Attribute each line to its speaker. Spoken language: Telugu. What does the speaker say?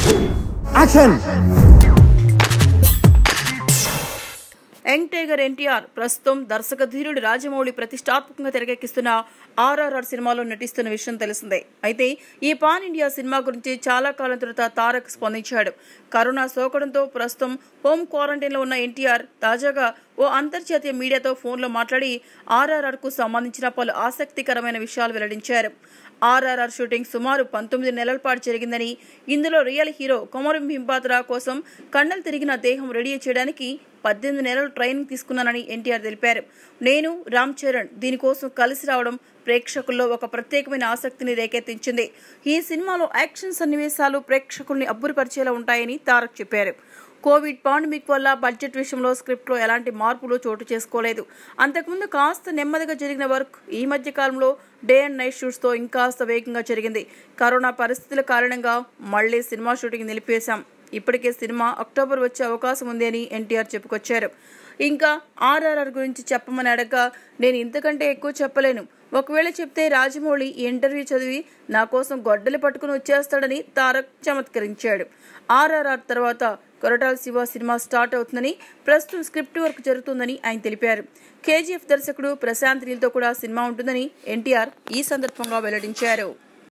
Speaker 1: యాక్షన్
Speaker 2: యంగ్ టైగర్ ఎన్టీఆర్ ప్రస్తుతం దర్శక ధీరుడు రాజమౌళి ప్రతిష్టాత్మకంగా తెరకెక్కిస్తున్న ఆర్ఆర్ఆర్ సినిమాలో నటిస్తున్న విషయం తెలిసిందే అయితే ఈ పాన్ ఇండియా సినిమా గురించి చాలా కాలం తర్వాత తారక్ స్పందించాడు కరోనా సోకడంతో ప్రస్తుతం హోమ్ క్వారంటైన్లో ఉన్న ఎన్టీఆర్ తాజాగా ఓ అంతర్జాతీయ మీడియాతో ఫోన్లో మాట్లాడి ఆర్ఆర్ఆర్కు సంబంధించిన పలు ఆసక్తికరమైన విషయాలు వెల్లడించారు ఆర్ఆర్ఆర్ షూటింగ్ సుమారు పంతొమ్మిది నెలల పాటు జరిగిందని ఇందులో రియల్ హీరో కొమరం భీంపాత్ర కోసం కండలు తిరిగిన దేహం రెడీ చేయడానికి పద్దెనిమిది నెలలు ట్రైనింగ్ తీసుకున్నానని ఎన్టీఆర్ తెలిపారు నేను రామ్ చరణ్ దీనికోసం కలిసి రావడం ప్రేక్షకుల్లో ఒక ప్రత్యేకమైన ఆసక్తిని రేకెత్తించింది ఈ సినిమాలో యాక్షన్ సన్నివేశాలు ప్రేక్షకుల్ని అబ్బురపరిచేలా ఉంటాయని తారక్ చెప్పారు కోవిడ్ పాండమిక్ వల్ల బడ్జెట్ విషయంలో స్క్రిప్ట్లో ఎలాంటి మార్పులు చోటు చేసుకోలేదు అంతకుముందు కాస్త నెమ్మదిగా జరిగిన వర్క్ ఈ మధ్య కాలంలో డే అండ్ నైట్ షూట్స్తో ఇంకాస్త వేగంగా జరిగింది కరోనా పరిస్థితుల కారణంగా మళ్లీ సినిమా షూటింగ్ నిలిపేశాం ఇప్పటికే సినిమా అక్టోబర్ వచ్చే అవకాశం ఉంది అని ఎన్టీఆర్ చెప్పుకొచ్చారు ఇంకా ఆర్ఆర్ఆర్ గురించి చెప్పమని అడగ నేను ఇంతకంటే ఎక్కువ చెప్పలేను ఒకవేళ చెప్తే రాజమౌళి ఈ ఇంటర్వ్యూ చదివి నా కోసం గొడ్డలి పట్టుకుని వచ్చేస్తాడని తారక్ చమత్కరించాడు ఆర్ఆర్ఆర్ తర్వాత కొరటాల శివ సినిమా స్టార్ట్ అవుతుందని ప్రస్తుతం స్క్రిప్ట్ వర్క్ జరుగుతుందని ఆయన తెలిపారు కేజీఎఫ్ దర్శకుడు ప్రశాంత్ నీల్తో కూడా సినిమా ఉంటుందని ఎన్టీఆర్ ఈ సందర్భంగా వెల్లడించారు